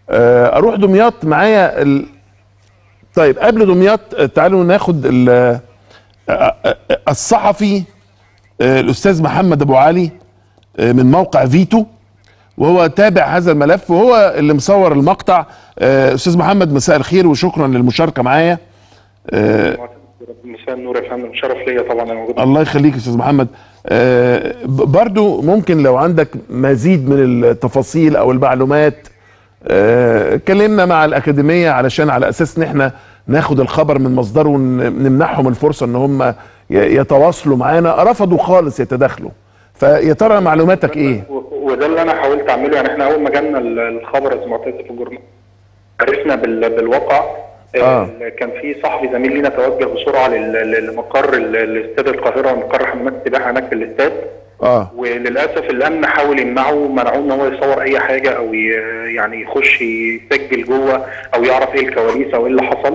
آه، اروح دمياط معايا ال... طيب قبل دمياط آه، تعالوا ناخد ال... آه، آه، آه، الصحفي آه، الاستاذ محمد ابو علي آه، من موقع فيتو وهو تابع هذا الملف وهو اللي مصور المقطع آه، استاذ محمد مساء الخير وشكرا للمشاركه معايا مساء النور يا فندم شرف ليا طبعا انا موجود الله يخليك يا استاذ محمد آه، ب- برضو ممكن لو عندك مزيد من التفاصيل او المعلومات آه، اتكلمنا مع الاكاديميه علشان على اساس ان احنا ناخد الخبر من مصدره ونمنحهم الفرصه ان هم ي- يتواصلوا معانا رفضوا خالص يتداخلوا فيا ترى معلوماتك ايه؟ و- وده اللي انا حاولت اعمله يعني احنا اول ما جالنا ال- الخبر زي ما قلت في الجورنال عرفنا بال- بالواقع آه. آه. كان في صحفي زميل لينا توجه بسرعه لل- لل- لمقر ال- الاستاد القاهره مقر حمامات السباحه هناك في الاستاد اه وللاسف الامن حاول يمنعه منعوه ان هو يصور اي حاجه او ي- يعني يخش يسجل جوه او يعرف ايه الكواليس او ايه اللي حصل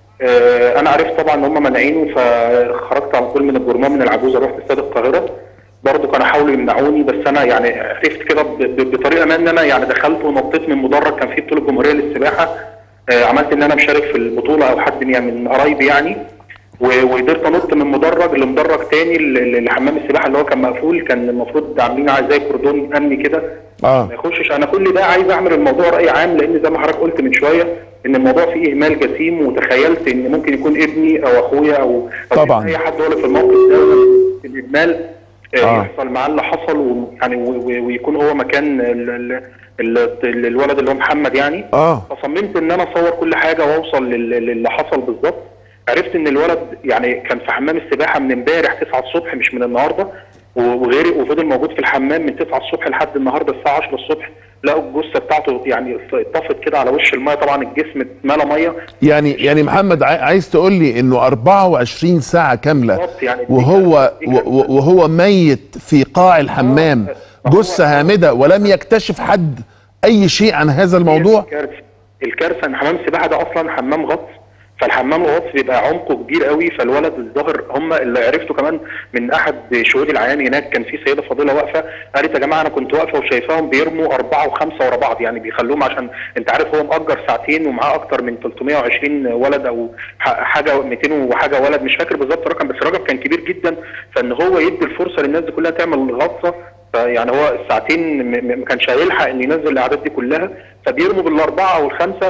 آه، انا عرفت طبعا ان هم مانعينه فخرجت على طول من الجرمان من العجوزه رحت استاد القاهره برضه كانوا حاولوا يمنعوني بس انا يعني عرفت كده ب- ب- بطريقه ما ان انا يعني دخلت ونطيت من مدرج كان في بطوله جمهوريه للسباحه آه، عملت ان انا مشارك في البطوله او حد من من قرايبي يعني و- وقدرت انط من مدرج لمدرج تاني ل- ل- لحمام السباحه اللي هو كان مقفول كان المفروض عاملين عليه زي كوردون امني كده اه ما يخشش انا كل ده عايز اعمل الموضوع راي عام لان زي ما حضرتك قلت من شويه ان الموضوع فيه اهمال جسيم وتخيلت ان ممكن يكون ابني او اخويا او او طبعاً. اي حد هو اللي في الموقف ده الاهمال آه. آه. يحصل معاه اللي حصل ويعني و- و- ويكون هو مكان ال- ال- ال- ال- الولد اللي هو محمد يعني اه فصممت ان انا اصور كل حاجه واوصل لل- للي حصل بالظبط عرفت ان الولد يعني كان في حمام السباحه من امبارح 9 الصبح مش من النهارده و- وغيري وفضل موجود في الحمام من 9 الصبح لحد النهارده الساعه 10 الصبح لقوا الجثه بتاعته يعني اتطفت كده على وش الميه طبعا الجسم اتملى ميه يعني يعني محمد عاي- عايز تقول لي انه 24 ساعه كامله بالظبط يعني دي وهو كانت- دي كانت- و- و- وهو ميت في قاع الحمام آه. هو- جثه هامده ولم يكتشف حد اي شيء عن هذا الموضوع الكارثه الكارثه ان حمام السباحه ده اصلا حمام غطس فالحمام الغطس بيبقى عمقه كبير قوي فالولد الظاهر هم اللي عرفته كمان من احد شهود العيان هناك كان في سيده فاضله واقفه قالت يا جماعه انا كنت واقفه وشايفاهم بيرموا اربعه وخمسه ورا بعض يعني بيخلوهم عشان انت عارف هو مأجر ساعتين ومعاه اكتر من 320 ولد او ح- حاجه 200 وحاجه ولد مش فاكر بالظبط الرقم بس الرقم كان كبير جدا فان هو يدي الفرصه للناس دي كلها تعمل غطسه فيعني هو الساعتين م- م- ما كانش هيلحق ان ينزل الاعداد دي كلها فبيرموا بالاربعه او الخمسه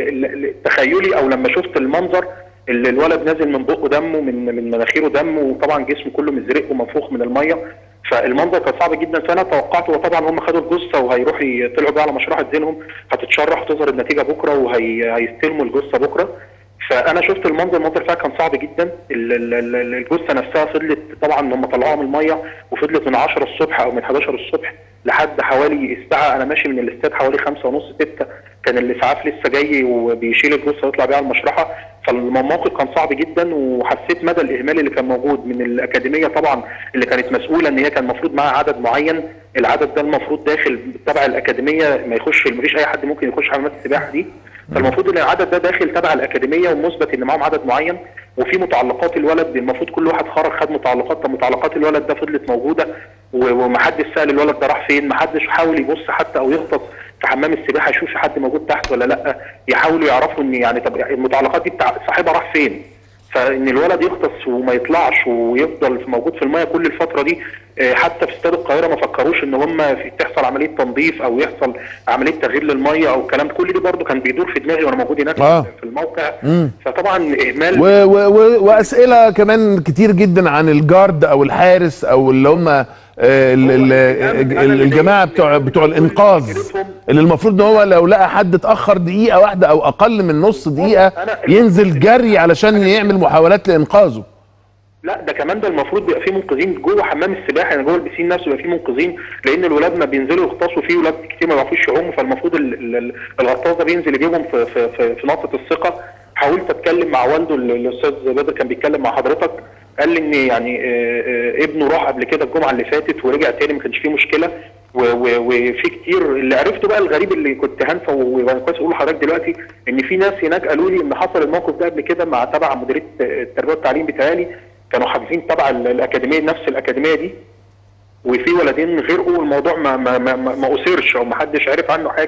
فتخيلي او لما شفت المنظر اللي الولد نازل من بقه دمه من من مناخيره دم وطبعا جسمه كله مزرق ومنفوخ من الميه فالمنظر كان صعب جدا فانا توقعت وطبعا هم خدوا الجثه وهيروحوا يطلعوا بيها على مشرحه ذهنهم هتتشرح وتظهر النتيجه بكره وهيستلموا الجثه بكره فانا شفت المنظر المنظر فيها كان صعب جدا ال- ال- ال- الجثه نفسها فضلت طبعا هم طلعوها من الميه وفضلت من 10 الصبح او من 11 الصبح لحد حوالي الساعه انا ماشي من الاستاد حوالي 5 ونص 6 كان الاسعاف لسه جاي وبيشيل الجثه ويطلع بيها على المشرحه فالموقف كان صعب جدا وحسيت مدى الاهمال اللي كان موجود من الاكاديميه طبعا اللي كانت مسؤوله ان هي كان المفروض معاها عدد معين العدد ده المفروض داخل تبع الاكاديميه ما يخش ما فيش اي حد ممكن يخش حمامات السباحه دي فالمفروض ان العدد ده داخل تبع الاكاديميه ومثبت ان معاهم عدد معين وفي متعلقات الولد المفروض كل واحد خرج خد متعلقات طب متعلقات الولد ده فضلت موجوده و- ومحدش سال الولد ده راح فين محدش حاول يبص حتى او يغطس في حمام السباحه يشوف في حد موجود تحت ولا لا يحاولوا يعرفوا ان يعني طب المتعلقات دي بتاع صاحبها راح فين فان الولد يغطس وما يطلعش ويفضل موجود في الميه كل الفتره دي آه، حتى في استاد القاهره ما فكروش ان هم في تحصل عمليه تنظيف او يحصل عمليه تغيير للميه او الكلام ده كل ده برضه كان بيدور في دماغي وانا موجود هناك آه. في الموقع مم. فطبعا اهمال و و و واسئله كمان كتير جدا عن الجارد او الحارس او اللي هم آه، ال- ال- ال- الجماعه بتوع بتوع الانقاذ اللي المفروض ان هو لو لقى حد اتاخر دقيقه واحده او اقل من نص دقيقه ينزل جري علشان يعمل محاولات لانقاذه لا ده كمان ده المفروض بيبقى فيه منقذين جوه حمام السباحه يعني جوه البسين نفسه بيبقى فيه منقذين لان الولاد ما بينزلوا يغطسوا فيه ولاد كتير ما بيعرفوش يعوموا فالمفروض ال- ال- ال- الغطاس ده بينزل يجيبهم في في في, في نقطه الثقه حاولت اتكلم مع والده ال- الاستاذ بدر كان بيتكلم مع حضرتك قال لي ان يعني آه، آه، ابنه راح قبل كده الجمعه اللي فاتت ورجع تاني ما كانش فيه مشكله و- و- وفي كتير اللي عرفته بقى الغريب اللي كنت هنسى وانا كويس اقول لحضرتك دلوقتي ان في ناس هناك قالوا لي ان حصل الموقف ده قبل كده مع تبع مديريه التربيه والتعليم بتهيألي كانوا حاجزين تبع ال- الاكاديميه نفس الاكاديميه دي وفي ولدين غرقوا الموضوع ما ما ما, ما, ما اثيرش او ما حدش عرف عنه حاجه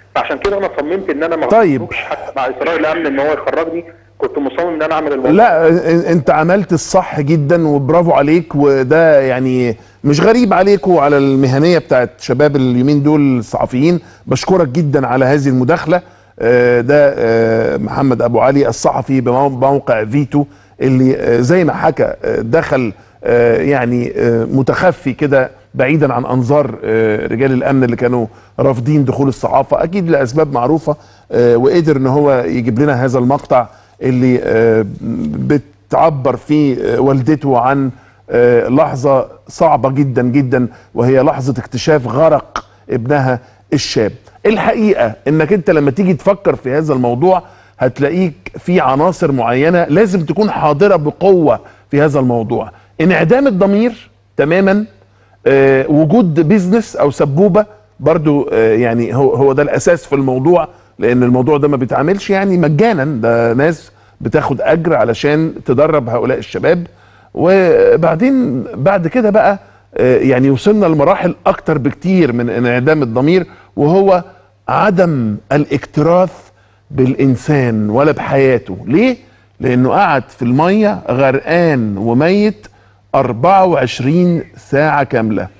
فعشان كده انا صممت ان انا ما طيب. أخرجش حتى مع اصرار الامن ان هو يخرجني كنت مصمم ان انا اعمل الموضوع لا إن- انت عملت الصح جدا وبرافو عليك وده يعني مش غريب عليك وعلى المهنيه بتاعت شباب اليومين دول الصحفيين بشكرك جدا على هذه المداخله آه، ده آه، محمد ابو علي الصحفي بموقع فيتو اللي آه، زي ما حكى آه، دخل آه، يعني آه، متخفي كده بعيدا عن انظار آه، رجال الامن اللي كانوا رافضين دخول الصحافه اكيد لاسباب معروفه آه، وقدر ان هو يجيب لنا هذا المقطع اللي آه، بتعبر فيه آه، والدته عن آه، لحظه صعبه جدا جدا وهي لحظه اكتشاف غرق ابنها الشاب الحقيقه انك انت لما تيجي تفكر في هذا الموضوع هتلاقيك في عناصر معينه لازم تكون حاضره بقوه في هذا الموضوع انعدام الضمير تماما آه، وجود بيزنس او سبوبه برضو آه، يعني هو هو ده الاساس في الموضوع لان الموضوع ده ما بيتعملش يعني مجانا ده ناس بتاخد اجر علشان تدرب هؤلاء الشباب وبعدين بعد كده بقى آه، يعني وصلنا لمراحل اكتر بكتير من انعدام الضمير وهو عدم الاكتراث بالانسان ولا بحياته ليه لانه قعد في الميه غرقان وميت 24 ساعه كامله